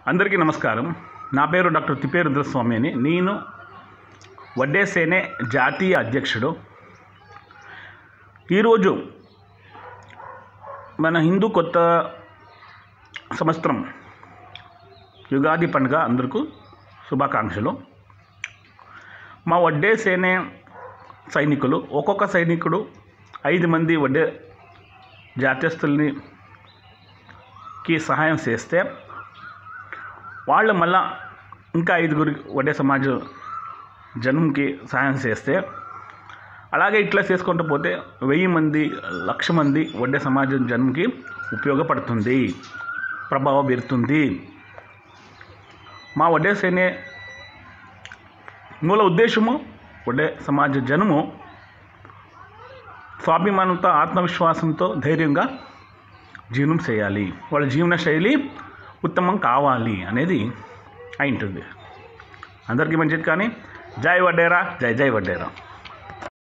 అందరికీ నమస్కారం నా పేరు డాక్టర్ తిప్పేరు రుద్రస్వామి అని నేను వడ్డేసేనే జాతీయ అధ్యక్షుడు ఈరోజు మన హిందూ కొత్త సంవత్సరం యుగాది పండుగ అందరికీ శుభాకాంక్షలు మా వడ్డేసేనే సైనికులు ఒక్కొక్క సైనికుడు ఐదు మంది వడ్డే జాత్యస్తుల్ని కి సహాయం చేస్తే వాళ్ళు మళ్ళా ఇంకా ఐదుగురి వడ్డే సమాజం జనంకి సహాయం చేస్తే అలాగే ఇట్లా చేసుకుంటూ పోతే వెయ్యి మంది లక్ష మంది వడ్డే సమాజం జనంకి ఉపయోగపడుతుంది ప్రభావం పెడుతుంది మా వడ్డే సేనే మూల ఉద్దేశము వడ్డే సమాజ జనము స్వాభిమానంతో ఆత్మవిశ్వాసంతో ధైర్యంగా జీవనం చేయాలి వాళ్ళ జీవన శైలి ఉత్తమం కావాలి అనేది అయి ఉంటుంది అందరికీ మంచిది కానీ జై వడ్డేరా జై జై వడ్డేరా